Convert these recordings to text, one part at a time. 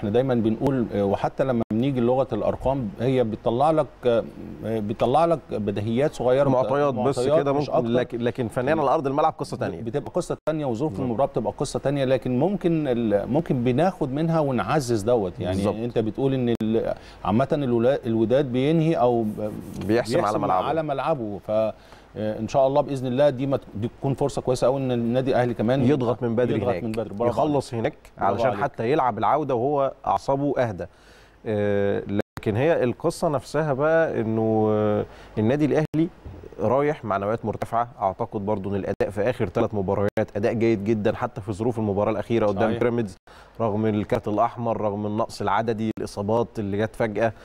احنا دايما بنقول آه، وحتى لما بنيجي لغه الارقام هي بتطلع لك آه، بتطلع لك بديهيات صغيره معطيات بس كده مش ممكن أكتر. لكن لكن فنيا على ارض الملعب قصه ثانيه بتبقى قصه تانية وظروف المباراه بتبقى قصه تانية لكن ممكن ال- ممكن بناخد منها ونعزز دوت يعني بالظبط. انت بتقول ان ال- عامه الولا- الوداد بينهي او بيحسم على ملعبه. على ملعبه فان شاء الله باذن الله دي ما ت- دي تكون فرصه كويسه قوي ان النادي الاهلي كمان يضغط من بدري يضغط هناك من بدري برافو عليك. يخلص هناك برافو علشان عليك. حتى يلعب العوده وهو اعصابه اهدى آه، لكن هي القصه نفسها بقى انه آه، النادي الاهلي رايح معنويات مرتفعه اعتقد برضو ان الاداء في اخر ثلاث مباريات اداء جيد جدا حتى في ظروف المباراه الاخيره قدام صحيح. بيراميدز رغم الكارت الاحمر رغم النقص العددي الاصابات اللي جت فجاه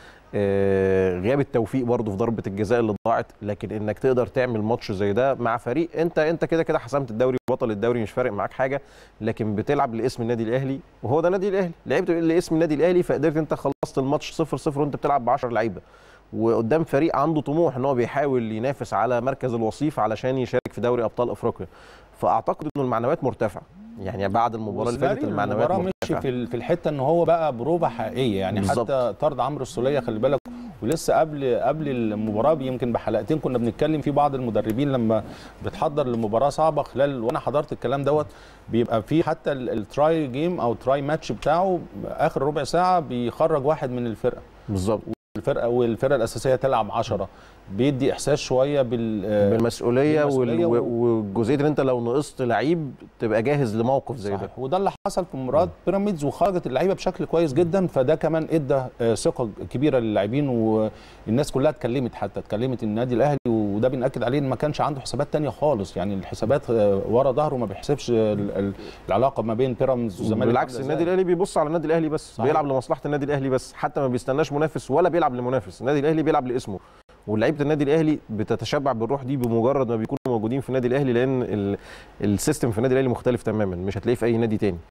آه، غياب التوفيق برضو في ضربه الجزاء اللي ضاعت لكن انك تقدر تعمل ماتش زي ده مع فريق انت انت كده كده حسمت الدوري بطل الدوري مش فارق معاك حاجه لكن بتلعب لاسم النادي الاهلي وهو ده النادي الاهلي لعبت لاسم النادي الاهلي فقدرت انت خلصت الماتش 0 0 وانت بتلعب ب 10 لعيبه وقدام فريق عنده طموح ان هو بيحاول ينافس على مركز الوصيف علشان يشارك في دوري ابطال افريقيا فاعتقد انه المعنويات مرتفعه يعني بعد المباراه اللي فاتت وسيناريو المعنويات المباراة مشي مرتفعه في ال- في الحته ان هو بقى بروبه حقيقيه يعني بالظبط. حتى طرد عمرو السوليه خلي بالك ولسه قبل قبل المباراه يمكن بحلقتين كنا بنتكلم في بعض المدربين لما بتحضر لمباراه صعبه خلال وانا حضرت الكلام دوت بيبقى في حتى ال- التراي جيم او تراي ماتش بتاعه اخر ربع ساعه بيخرج واحد من الفرقه بالظبط الفرقه والفرقه الاساسيه تلعب 10 بيدي احساس شويه بال بالمسؤوليه, بالمسؤولية وال- و- والجزئيه ان انت لو نقصت لعيب تبقى جاهز لموقف زي ده صحيح وده اللي حصل في مباراه بيراميدز وخرجت اللعيبه بشكل كويس جدا فده كمان ادى آه، ثقه كبيره للاعبين والناس كلها اتكلمت حتى اتكلمت النادي الاهلي وده بنأكد عليه ان ما كانش عنده حسابات تانية خالص يعني الحسابات آه، ورا ظهره ما بيحسبش ال- ال- العلاقه ما بين بيراميدز والزمالك بالعكس عاملة النادي إزاي. الاهلي بيبص على النادي الاهلي بس صحيح. بيلعب لمصلحه النادي الاهلي بس حتى ما بيستناش منافس ولا بيلعب لمنافس النادي الاهلي بيلعب لاسمه ولعيبه النادي الاهلي بتتشبع بالروح دي بمجرد ما بيكونوا موجودين في النادي الاهلي لان ال- السيستم في النادي الاهلي مختلف تماما مش هتلاقيه في اي نادي تاني